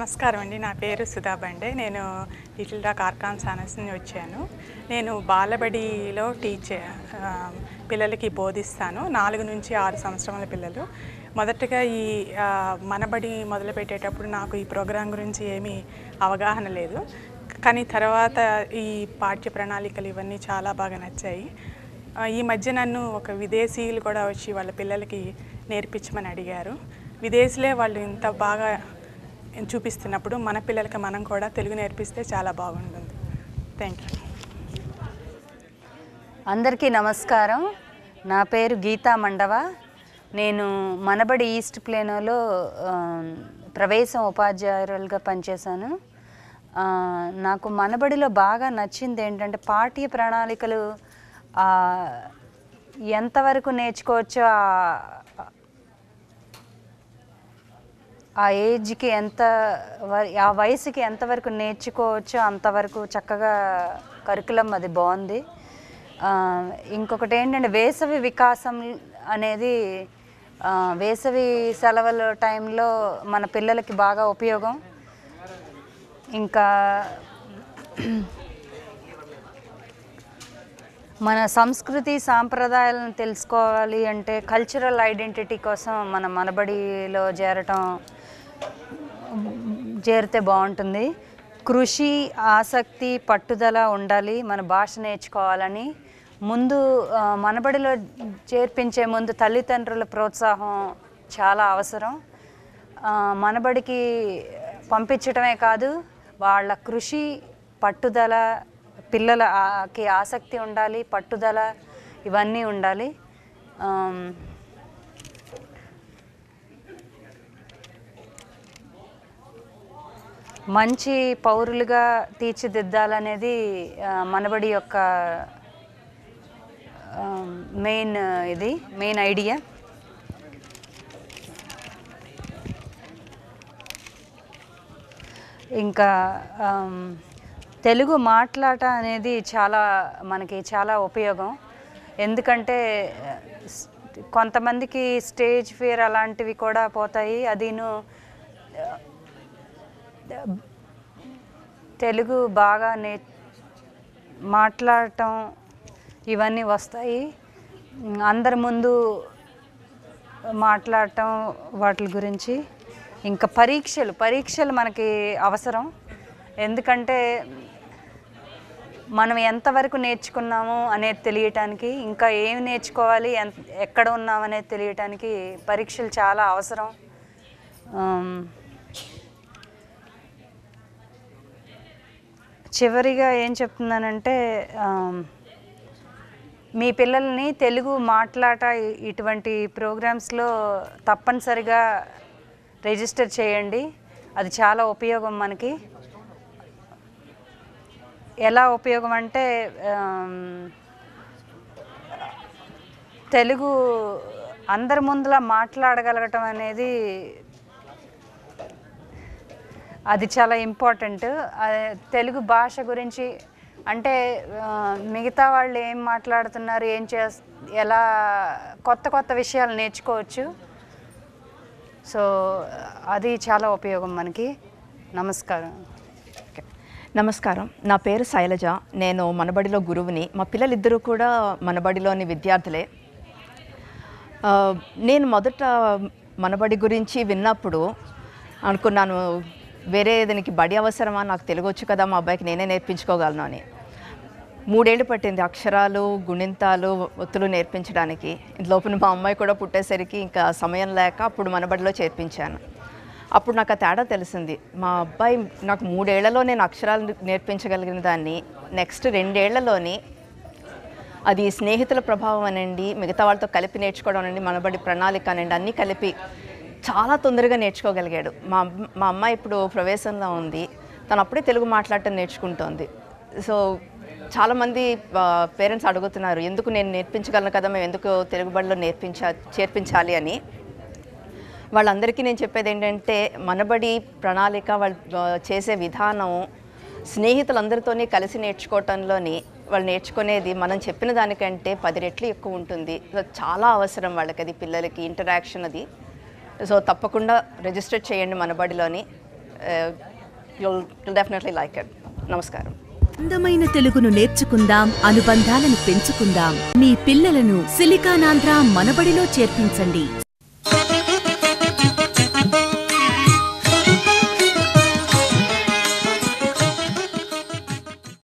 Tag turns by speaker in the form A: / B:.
A: నమస్కారం అండి నా పేరు సుధా బండే నేను లిటిల్ డాక్ ఆర్కాన్సానస్ నుంచి వచ్చాను నేను బాలబడిలో టీచర్ ఆ, పిల్లలకి బోధిస్తాను నాలుగు నుంచి ఆరు సంవత్సరాల పిల్లలు మొదటగా ఈ ఆ, మనబడి మొదలుపెట్టేటప్పుడు నాకు ఈ ప్రోగ్రాం గురించి ఏమీ అవగాహన లేదు కానీ తర్వాత ఈ పాఠ్య ప్రణాళికలు ఇవన్నీ చాలా బాగా నచ్చాయి ఆ, ఈ మధ్య నన్ను ఒక విదేశీయులు కూడా వచ్చి వాళ్ళ పిల్లలకి నేర్పించమని అడిగారు విదేశీలే వాళ్ళు ఇంత బాగా చూపిస్తున్నప్పుడు మన పిల్లలకి మనం కూడా తెలుగు నేర్పిస్తే చాలా బాగుంటుంది థ్యాంక్ యూ
B: అందరికీ నమస్కారం నా పేరు గీతా మండవ నేను మనబడి ఈస్ట్ ప్లేనోలో ఆ, ప్రవేశం ఉపాధ్యాయురాలుగా పనిచేశాను ఆ, నాకు మనబడిలో బాగా నచ్చింది ఏంటంటే పాఠ్య ప్రణాళికలు ఆ, ఎంతవరకు నేర్చుకోవచ్చో ఆ- ఆ ఏజ్కి ఎంత వ- ఆ వయసుకి ఎంతవరకు నేర్చుకోవచ్చో అంతవరకు చక్కగా కరికులం అది బాగుంది ఆ, ఇంకొకటి ఏంటంటే వేసవి వికాసం అనేది ఆ, వేసవి సెలవుల టైంలో మన పిల్లలకి బాగా ఉపయోగం ఇంకా మన సంస్కృతి సాంప్రదాయాలను తెలుసుకోవాలి అంటే కల్చరల్ ఐడెంటిటీ కోసం మన మనబడిలో చేరటం చేరితే బాగుంటుంది కృషి ఆసక్తి పట్టుదల ఉండాలి మన భాష నేర్చుకోవాలని ముందు ఆ, మనబడిలో చేర్పించే ముందు తల్లిదండ్రుల ప్రోత్సాహం చాలా అవసరం ఆ, మనబడికి పంపించటమే కాదు వాళ్ళ కృషి పట్టుదల పిల్లలకి ఆసక్తి ఉండాలి పట్టుదల ఇవన్నీ ఉండాలి ఆమ్, మంచి పౌరులుగా తీర్చిదిద్దాలనేది ఆ, మనబడి యొక్క మెయిన్ ఇది మెయిన్ ఐడియా ఇంకా ఆమ్, తెలుగు మాట్లాట అనేది చాలా మనకి చాలా ఉపయోగం ఎందుకంటే ఆ, స్- కొంతమందికి స్టేజ్ ఫియర్ అలాంటివి కూడా పోతాయి అదిను తెలుగు బాగా నే మాట్లాడటం ఇవన్నీ వస్తాయి ఉమ్, అందరి ముందు మాట్లాడటం వాటి గురించి ఇంకా పరీక్షలు పరీక్షలు మనకి అవసరం ఎందుకంటే మనం ఎంతవరకు నేర్చుకున్నాము అనేది తెలియటానికి ఇంకా ఏమి నేర్చుకోవాలి ఎంత ఎక్కడ ఉన్నాం అనేది తెలియటానికి పరీక్షలు చాలా అవసరం ఆమ్, చివరిగా ఏం చెప్తున్నానంటే ఆమ్, మీ పిల్లల్ని తెలుగు మాట్లాట ఇ- ఇటువంటి ప్రోగ్రామ్స్లో తప్పనిసరిగా రిజిస్టర్ చేయండి అది చాలా ఉపయోగం మనకి ఎలా ఉపయోగం అంటే ఆమ్, తెలుగు అందరి ముందులా మాట్లాడగలగటం అనేది అది చాలా ఇంపార్టెంట్ తెలుగు భాష గురించి అంటే ఆ, మిగతా వాళ్ళు ఏం మాట్లాడుతున్నారు ఏం చేస్ ఎలా కొత్త కొత్త విషయాలు నేర్చుకోవచ్చు సో అది చాలా ఉపయోగం మనకి నమస్కారం
C: నమస్కారం నా పేరు శైలజ నేను మనబడిలో గురువుని మా పిల్లలిద్దరూ కూడా మనబడిలోని విద్యార్థులే ఆ, నేను మొదట మనబడి గురించి విన్నప్పుడు అనుకున్నాను వేరే దీనికి బడి అవసరమా నాకు తెలుగు వచ్చు కదా మా అబ్బాయికి నేనే నేర్పించుకోగలను అని మూడేళ్ళు పట్టింది అక్షరాలు గుణింతాలు ఒత్తులు నేర్పించడానికి లోపల మా అమ్మాయి కూడా పుట్టేసరికి ఇంకా సమయం లేక అప్పుడు మనబడిలో చేర్పించాను అప్పుడు నాకు ఆ తేడా తెలిసింది మా అబ్బాయి నాకు మూడేళ్లలో నేను అక్షరాలు నేర్పించగలిగిన దాన్ని నెక్స్ట్ రెండేళ్లలోని అది స్నేహితుల ప్రభావం అనండి మిగతా వాళ్ళతో కలిపి నేర్చుకోవడం అనండి మనబడి ప్రణాళిక అనండి అన్నీ కలిపి చాలా తొందరగా నేర్చుకోగలిగాడు మా అమ్మ- మా అమ్మాయి ఇప్పుడు ప్రవేశంలో ఉంది తను అప్పుడే తెలుగు మాట్లాడటం నేర్చుకుంటోంది సో చాలామంది పేరెంట్స్ అడుగుతున్నారు ఎందుకు నేను నేర్పించగలను కదా మేము ఎందుకు తెలుగు బడిలో నేర్పించా చేర్పించాలి అని వాళ్ళందరికీ నేను చెప్పేది ఏంటంటే మనబడి ప్రణాళిక వాళ్ళు ఆ, చేసే విధానం స్నేహితులందరితోని కలిసి నేర్చుకోవటంలోని వాళ్ళు నేర్చుకునేది మనం చెప్పిన దానికంటే పది రెట్లు ఎక్కువ ఉంటుంది సో చాలా అవసరం వాళ్ళకి అది పిల్లలకి ఇంటరాక్షన్ అది సో తప్పకుండా రిజిస్టర్ చేయండి మనబడిలోని యుల్ డెఫినెట్లీ లైక్ ఇట్ నమస్కారం
D: అందమైన తెలుగును నేర్చుకుందాం అనుబంధాలను పెంచుకుందాం మీ పిల్లలను సిలికానాంధ్ర మనబడిలో చేర్పించండి